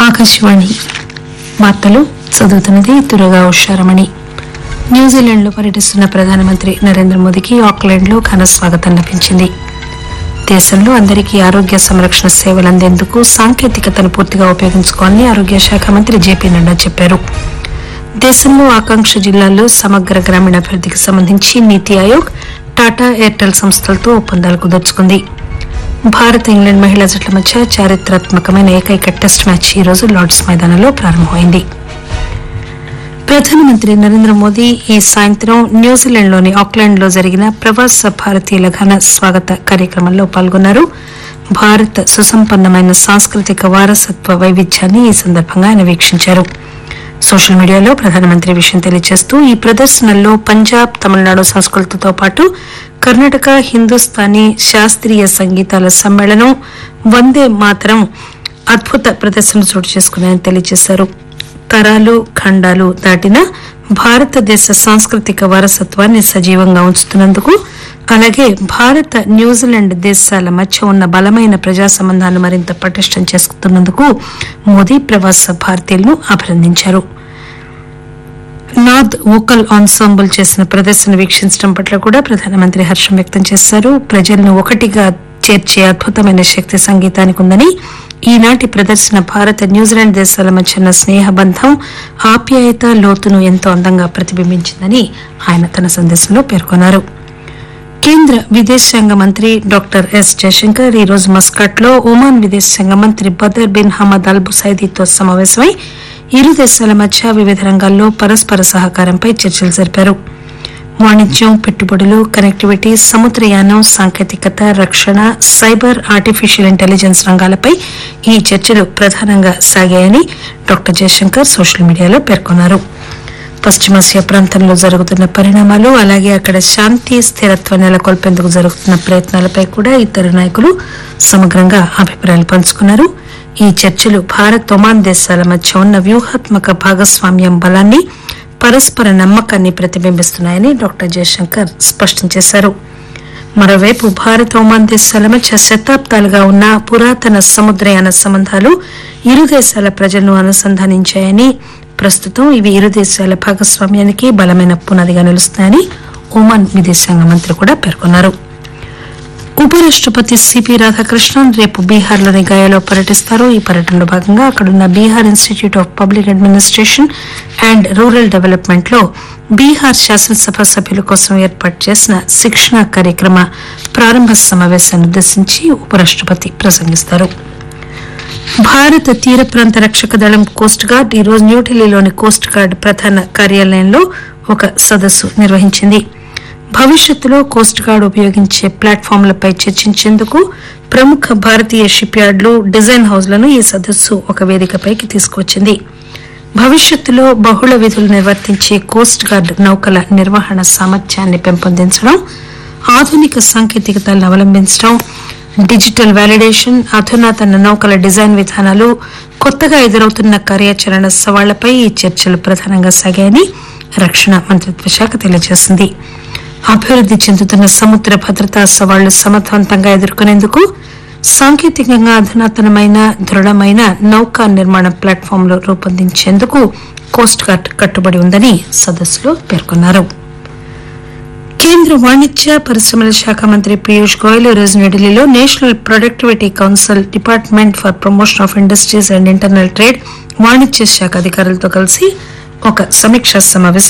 ఆకాశవాణి వార్తలు చదువుతున్నది దుర్గా ఉషారమణి న్యూజిలాండ్లో పర్యటిస్తున్న ప్రధానమంత్రి నరేంద్ర మోదీకి ఆక్లాండ్లో ఘన స్వాగతం లభించింది దేశంలో అందరికీ ఆరోగ్య సంరక్షణ సేవలు అందేందుకు సాంకేతికతను పూర్తిగా ఉపయోగించుకోవాలని ఆరోగ్య శాఖ మంత్రి జేపీ నడ్డా చెప్పారు దేశంలో ఆకాంక్ష జిల్లాల్లో సమగ్ర గ్రామీణాభివృద్ధికి సంబంధించి నీతి ఆయోగ్ టాటా ఎయిర్టెల్ సంస్థలతో ఒప్పందాలు కుదుర్చుకుంది భారత్ ఇంగ్లాండ్ మహిళా జట్ల మధ్య చారిత్రాత్మకమైన ఏకైక టెస్ట్ మ్యాచ్ ఈ రోజు లార్డ్స్ మైదానంలో ప్రారంభమైంది ప్రధానమంత్రి నరేంద్ర మోదీ ఈ సాయంత్రం న్యూజిలాండ్లోని ఆక్లాండ్లో జరిగిన ప్రవాస భారతీయుల ఘన స్వాగత కార్యక్రమంలో పాల్గొన్నారు భారత్ సుసంపన్నమైన సాంస్కృతిక వారసత్వ వైవిధ్యాన్ని ఈ సందర్భంగా ఆయన వీక్షించారు సోషల్ మీడియాలో ప్రధానమంత్రి ఈ విషయం తెలియజేస్తూ ఈ ప్రదర్శనల్లో పంజాబ్ తమిళనాడు సంస్కృతితో పాటు కర్ణాటక హిందుస్థానీ శాస్త్రీయ సంగీతాల సమ్మేళనం వందే మాతరం అద్భుత ప్రదర్శన చోటు చేసుకున్నాయని తెలియజేశారు తరాలు ఖండాలు దాటిన భారతదేశ సాంస్కృతిక వారసత్వాన్ని సజీవంగా ఉంచుతున్నందుకు అలాగే భారత న్యూజిలాండ్ దేశాల మధ్య ఉన్న బలమైన ప్రజా సంబంధాలను మరింత పటిష్టం చేసుకున్నందుకు మోదీ ప్రవాస భారతీయులను అభినందించారు నాద్ వోకల్ ఆన్సాంబుల్ చేసిన ప్రదర్శన వీక్షించడం పట్ల కూడా ప్రధానమంత్రి హర్షం వ్యక్తం చేశారు ప్రజలను ఒకటిగా చేర్చే అద్భుతమైన శక్తి సంగీతానికి ఉందని ఈనాటి ప్రదర్శన భారత న్యూజిలాండ్ దేశాల మధ్య ఉన్న స్నేహబంధం ఆప్యాయత లోతును ఎంతో అందంగా ప్రతిబింబించిందని ఆయన తన సందేశంలో పేర్కొన్నారు కేంద్ర విదేశాంగ మంత్రి డాక్టర్ ఎస్ జయశంకర్ ఈ రోజు మస్కట్ లో ఒమాన్ విదేశాంగ మంత్రి బదర్ బిన్ హమద్ అల్ బుసైదీతో సమావేశమై ఇరు దేశాల మధ్య వివిధ రంగాల్లో పరస్పర సహకారంపై చర్చలు జరిపారు వాణిజ్యం పెట్టుబడులు కనెక్టివిటీ సముద్రయానం సాంకేతికత రక్షణ సైబర్ ఆర్టిఫిషియల్ ఇంటెలిజెన్స్ రంగాలపై ఈ చర్చలు ప్రధానంగా సాగాయని డాక్టర్ జయశంకర్ సోషల్ మీడియాలో పేర్కొన్నారు పశ్చిమాసియా ప్రాంతంలో జరుగుతున్న పరిణామాలు అలాగే అక్కడ శాంతి స్థిరత్వం నెలకొల్పేందుకు జరుగుతున్న ప్రయత్నాలపై కూడా ఇద్దరు నాయకులు సమగ్రంగా అభిప్రాయాలు పంచుకున్నారు ఈ చర్చలు భారత్ ఒమాన్ దేశాల మధ్య ఉన్న వ్యూహాత్మక భాగస్వామ్యం బలాన్ని పరస్పర నమ్మకాన్ని ప్రతిబింబిస్తున్నాయని డాక్టర్ జయశంకర్ స్పష్టం చేశారు మరోవైపు భారత్ ఒమాన్ దేశాల మధ్య శతాబ్దాలుగా ఉన్న పురాతన సముద్రయాన సంబంధాలు ఇరు దేశాల ప్రజలను అనుసంధానించాయని ప్రస్తుతం ఇవి ఇరు దేశాల భాగస్వామ్యానికి బలమైన పునాదిగా నిలుస్తాయని ఒమాన్ విదేశాంగ మంత్రి కూడా పేర్కొన్నారు ఉపరాష్టపతి సిపి రాధాకృష్ణన్ రేపు బీహార్లోని గయాలో పర్యటిస్తారు ఈ పర్యటనలో భాగంగా అక్కడున్న Bihar institute of public administration and rural development లో బీహార్ శాసనసభ సభ్యుల కోసం ఏర్పాటు చేసిన శిక్షణా కార్యక్రమ ప్రారంభ సమావేశాన్ని ఉద్దేశించి ఉపరాష్టపతి ప్రసంగిస్తారు భారత తీర ప్రాంత రక్షక దళం కోస్ట్ గార్డ్ ఈ రోజు న్యూఢిల్లీలోని కోస్ట్ గార్డ్ ప్రధాన కార్యాలయంలో ఒక సదస్సు నిర్వహించింది భవిష్యత్తులో కోస్ట్ గార్డ్ ఉపయోగించే ప్లాట్ఫామ్లపై చర్చించేందుకు ప్రముఖ భారతీయ షిప్ యార్డులు డిజైన్ హౌస్లను ఈ సదస్సు ఒక వేదికపైకి తీసుకువచ్చింది భవిష్యత్తులో బహుళ విధులు నిర్వర్తించే కోస్ట్ గార్డ్ నౌకల నిర్వహణ సామర్థ్యాన్ని పెంపొందించడం ఆధునిక సాంకేతికతలను అవలంబించడం డిజిటల్ వ్యాలిడేషన్ అధునాతన నౌకల డిజైన్ విధానాలు కొత్తగా ఎదురవుతున్న కార్యాచరణ సవాళ్లపై ఈ చర్చలు ప్రధానంగా సాగాయని రక్షణ మంత్రిత్వ శాఖ తెలియజేసింది అభివృద్ది చెందుతున్న సముద్ర భద్రతా సవాళ్లు సమర్థవంతంగా ఎదుర్కొనేందుకు సాంకేతికంగా అధునాతనమైన దృఢమైన నౌకా నిర్మాణ ప్లాట్ఫామ్లు రూపొందించేందుకు కోస్ట్ గార్డ్ కట్టుబడి ఉందని సదస్సులో పేర్కొన్నారు కేంద్ర వాణిజ్య పరిశ్రమల శాఖ మంత్రి పీయూష్ గోయల్ ఈ రోజు న్యూఢిల్లీలో national productivity council department for promotion of industries and internal trade వాణిజ్య శాఖ అధికారులతో కలిసి ఒక సమీక్షా సమావేశం